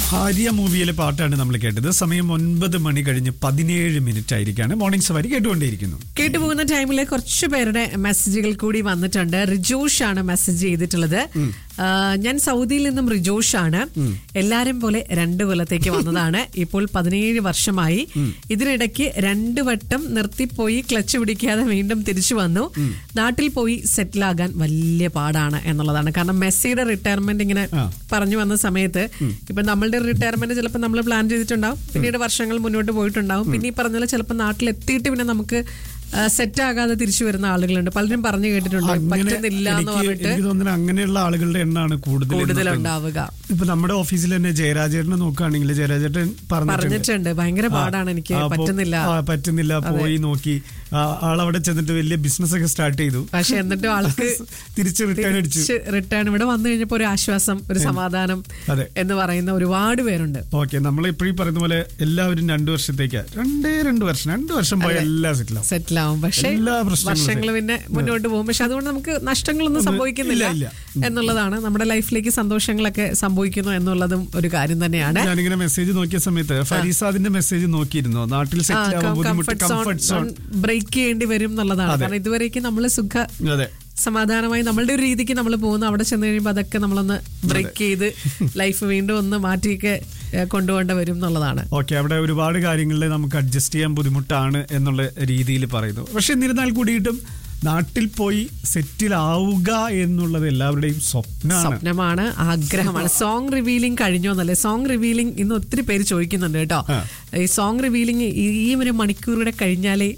ഭാര്യ മൂവിയിലെ പാട്ടാണ് നമ്മൾ കേട്ടത് സമയം ഒൻപത് മണി കഴിഞ്ഞ് പതിനേഴ് മിനിറ്റ് ആയിരിക്കാണ് മോർണിംഗ് സവാരി കേട്ടുകൊണ്ടേയിരിക്കുന്നു കേട്ടുപോകുന്ന ടൈമിൽ കുറച്ച് പേരുടെ മെസ്സേജുകൾ കൂടി വന്നിട്ടുണ്ട് റിജോഷ് ആണ് മെസ്സേജ് ചെയ്തിട്ടുള്ളത് ആ, ഞാൻ സൗദിയിൽ നിന്നും റിജോഷ് ആണ് എല്ലാരും പോലെ രണ്ടു കൊല്ലത്തേക്ക് വന്നതാണ് ഇപ്പോൾ പതിനേഴ് വർഷമായി ഇതിനിടയ്ക്ക് രണ്ടു വട്ടം നിർത്തിപ്പോയി ക്ലച്ച് പിടിക്കാതെ വീണ്ടും തിരിച്ചു വന്നു നാട്ടിൽ പോയി സെറ്റിൽ ആകാൻ വലിയ പാടാണ് എന്നുള്ളതാണ് കാരണം മെസ്സിയുടെ റിട്ടയർമെന്റ് ഇങ്ങനെ ആ. പറഞ്ഞു വന്ന സമയത്ത് ഇപ്പൊ നമ്മളുടെ റിട്ടയർമെന്റ് ചിലപ്പോൾ നമ്മൾ പ്ലാൻ ചെയ്തിട്ടുണ്ടാവും പിന്നീട് വർഷങ്ങൾ മുന്നോട്ട് പോയിട്ടുണ്ടാവും പിന്നെ ഈ പറഞ്ഞ പോലെ ചിലപ്പോൾ നാട്ടിൽ എത്തിയിട്ട് പിന്നെ നമുക്ക് സെറ്റ് ആകാതെ തിരിച്ചു വരുന്ന ആളുകളുണ്ട് പലരും പറഞ്ഞു കേട്ടിട്ടുണ്ട് അങ്ങനെ പറ്റുന്നില്ല എന്ന് എനിക്ക് പറഞ്ഞിട്ട് എനിക്ക് തോന്നുന്നത് അങ്ങനെയുള്ള ആളുകളുടെ എണ്ണമാണ് കൂടുതൽ എന്ന് കൂടുതൽ പറയുന്നത്. ഉണ്ടാവുക ഇപ്പൊ നമ്മുടെ ഓഫീസിൽ തന്നെ ജയരാജേട്ടനെ നോക്കുകയാണെങ്കിൽ ജയരാജേട്ടൻ പറഞ്ഞിട്ടുണ്ട് പറഞ്ഞിട്ടുണ്ട് ഭയങ്കര പാടാണ് എനിക്ക് ആ, അപ്പൊ- പറ്റുന്നില്ല ആ, പറ്റുന്നില്ല പോയി നോക്കി ആ, ആളവിടെ ചെന്നിട്ട് വലിയ ബിസിനസ് ഒക്കെ സ്റ്റാർട്ട് ചെയ്തു പക്ഷെ എന്നിട്ടും ആൾക്ക് തിരിച്ച് റിട്ടേൺ അടിച്ചു റിട്ടേൺ ഇവിടെ വന്നു കഴിഞ്ഞപ്പോ ഒരു ആശ്വാസം ഒരു സമാധാനം അതെ. എന്ന് പറയുന്ന ഒരുപാട് പേരുണ്ട് ഓക്കെ നമ്മൾ ഇപ്പോഴും പറയുന്ന പോലെ എല്ലാവരും രണ്ടു വർഷത്തേക്ക് രണ്ടേ രണ്ട് വർഷം രണ്ടു വർഷം പോയ എല്ലാം സെറ്റിൽ ആവും സെറ്റിൽ ആവും പക്ഷെ എല്ലാ പ്രശ്നങ്ങളും വർഷങ്ങൾ പിന്നെ മുന്നോട്ട് പോകും പക്ഷെ അതുകൊണ്ട് നമുക്ക് നഷ്ടങ്ങളൊന്നും സംഭവിക്കുന്നില്ല ഇല്ല, ഇല്ല. എന്നുള്ളതാണ് നമ്മുടെ ലൈഫിലേക്ക് സന്തോഷങ്ങളൊക്കെ സംഭവിക്കുന്നു എന്നുള്ളതും ഒരു കാര്യം തന്നെയാണ് ഞാനിങ്ങനെ മെസ്സേജ് നോക്കിയ സമയത്ത് ഫരീസാദിന്റെ മെസ്സേജ് നോക്കിയിരുന്നു നാട്ടിൽ സെറ്റിൽ ആവാൻ ബുദ്ധിമുട്ട് comfort comfort zone zone break ചെയ്യേണ്ടി വരും എന്നുള്ളതാണ് അതെ. കാരണം ഇതുവരേക്കും നമ്മൾ സുഖ അതെ സമാധാനമായി നമ്മളുടെ ഒരു രീതിക്ക് നമ്മൾ പോകുന്നു അവിടെ ചെന്ന് കഴിയുമ്പോൾ അതൊക്കെ നമ്മളൊന്ന് ബ്രേക്ക് ചെയ്ത് ലൈഫ് വീണ്ടും ഒന്ന് മാറ്റിയൊക്കെ ഏഹ്, കൊണ്ടുപോകേണ്ട വരും എന്നുള്ളതാണ് ഓക്കെ അവിടെ ഒരുപാട് കാര്യങ്ങളിൽ നമുക്ക് അഡ്ജസ്റ്റ് ചെയ്യാൻ ബുദ്ധിമുട്ടാണ് എന്നുള്ള രീതിയിൽ പറയുന്നു പക്ഷെ എന്നിരുന്നാൽ കൂടിയിട്ടും നാട്ടിൽ പോയി സെറ്റിൽ ആവുക എന്നുള്ളത് എല്ലാവരുടെയും സ്വപ്നമാണ് സ്വപ്നമാണ് ആഗ്രഹമാണ് സോങ് റിവീലിംഗ് കഴിഞ്ഞോ എന്നല്ലേ സോങ് റിവീലിംഗ് ഇന്ന് ഒത്തിരി പേര് ചോദിക്കുന്നുണ്ട് കേട്ടോ ആ. ഈ സോങ് റിവീലിംഗ് ഈ ഒരു മണിക്കൂറുടെ കഴിഞ്ഞാലേ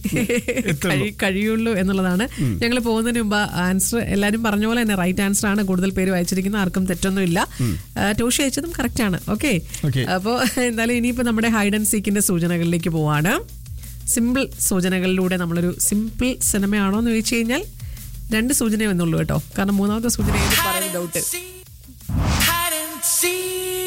കഴി- കഴിയുള്ളൂ എന്നുള്ളതാണ് ഞങ്ങൾ പോകുന്നതിന് മുമ്പ് ആൻസർ എല്ലാവരും പറഞ്ഞ പോലെ തന്നെ റൈറ്റ് ആൻസർ ആണ് കൂടുതൽ പേര് വായിച്ചിരിക്കുന്നത് ആർക്കും തെറ്റൊന്നുമില്ല ആ, ടോഷി അയച്ചതും കറക്റ്റ് ആണ് ഓക്കെ Okay. അപ്പോൾ എന്തായാലും ഇനിയിപ്പോൾ നമ്മുടെ ഹൈഡ് ആൻഡ് സീക്കിന്റെ സൂചനകളിലേക്ക് പോവാണ് സിമ്പിൾ സൂചനകളിലൂടെ നമ്മളൊരു സിമ്പിൾ സിനിമയാണോ എന്ന് ചോദിച്ചു കഴിഞ്ഞാൽ രണ്ട് സൂചനയേ വന്നുള്ളൂ കേട്ടോ കാരണം മൂന്നാമത്തെ സൂചന ഏത് പറയുന്ന doubt Hide and seek.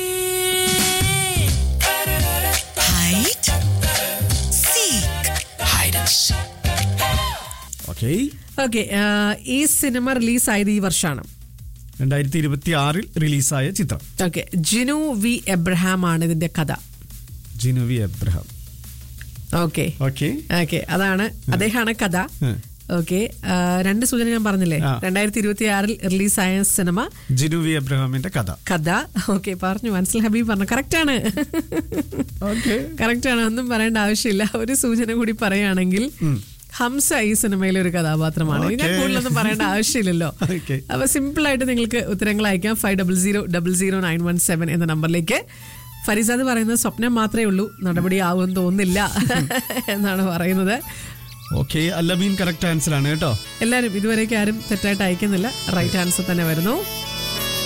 Hide, seek, Hide and seek. Okay okay ഈ സിനിമ റിലീസായത് ഈ വർഷമാണ് രണ്ടായിരത്തി ഇരുപത്തി ആറിൽ റിലീസായ ചിത്രം ഓക്കെ ജിനു വി എബ്രഹാം ആണ് ഇതിന്റെ കഥ ജിനുവി എബ്രഹാം ഓക്കെ ഓക്കെ ഓക്കെ അതാണ് അദ്ദേഹമാണ് കഥ ഉം. ഓക്കെ രണ്ട് സൂചന ഞാൻ പറഞ്ഞില്ലേ ആ. രണ്ടായിരത്തി ഇരുപത്തി ആറിൽ റിലീസായ സിനിമ ജിനുവി എബ്രഹാമിന്റെ കഥ കഥ ഓക്കെ പറഞ്ഞു മനസ്സിൽ ഹബീബ് പറഞ്ഞു കറക്റ്റ് ആണ് ഓക്കെ കറക്റ്റ് ആണ് ഒന്നും പറയേണ്ട ആവശ്യമില്ല ഒരു സൂചന കൂടി പറയുകയാണെങ്കിൽ ഹംസ ഈ സിനിമയിലെ ഒരു കഥാപാത്രമാണ് ഞാൻ Okay. കൂടുതലൊന്നും പറയേണ്ട ആവശ്യമില്ലല്ലോ Okay. അപ്പൊ സിമ്പിൾ ആയിട്ട് നിങ്ങൾക്ക് ഉത്തരങ്ങൾ അയക്കാം five double zero double zero nine one seven എന്ന നമ്പറിലേക്ക് ഫരീസാദ് പറയുന്നത് സ്വപ്നം മാത്രമേ ഉള്ളൂ നടപടി ആവുമെന്ന് തോന്നുന്നില്ല എന്നാണ് പറയുന്നത് ഓക്കെ അല്ലമീൻ കറക്റ്റ് ആൻസർ ആണ് കേട്ടോ എല്ലാവരും ഇതുവരേക്കും ആരും തെറ്റായിട്ട് അയക്കുന്നില്ല റൈറ്റ് ആൻസർ തന്നെ വരുന്നു